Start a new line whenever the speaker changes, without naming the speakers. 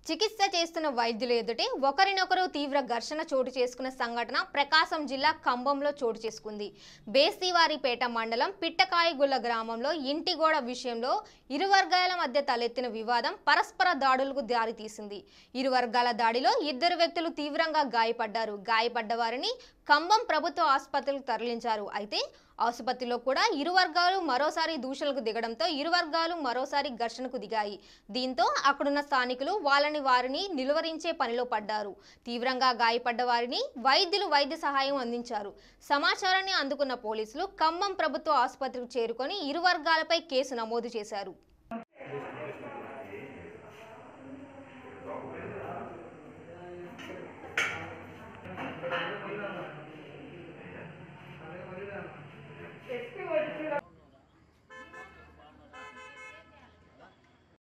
చికిత్స చేస్తున్న వైద్యులు ఎదుటే ఒకరినొకరు తీవ్ర ఘర్షణ చోటు చేసుకున్న సంఘటన ప్రకాశం జిల్లా కంబంలో చోటు చేసుకుంది బేస్తీవారిపేట మండలం పిట్టకాయగుల్ల గ్రామంలో ఇంటి గోడ విషయంలో ఇరు వర్గాల మధ్య తలెత్తిన వివాదం పరస్పర దాడులకు దారితీసింది ఇరు వర్గాల దాడిలో ఇద్దరు వ్యక్తులు తీవ్రంగా గాయపడ్డారు గాయపడ్డ వారిని కంబం ప్రభుత్వ ఆసుపత్రికి తరలించారు అయితే ఆసుపత్రిలో కూడా ఇరు వర్గాలు మరోసారి దూషణలకు దిగడంతో ఇరు వర్గాలు మరోసారి ఘర్షణకు దిగాయి దీంతో అక్కడున్న స్థానికులు వాళ్ళని వారిని నిలువరించే పనిలో పడ్డారు తీవ్రంగా గాయపడ్డ వారిని వైద్యులు వైద్య సహాయం అందించారు సమాచారాన్ని అందుకున్న పోలీసులు ఖమ్మం ప్రభుత్వ ఆసుపత్రికి చేరుకొని ఇరు వర్గాలపై కేసు నమోదు చేశారు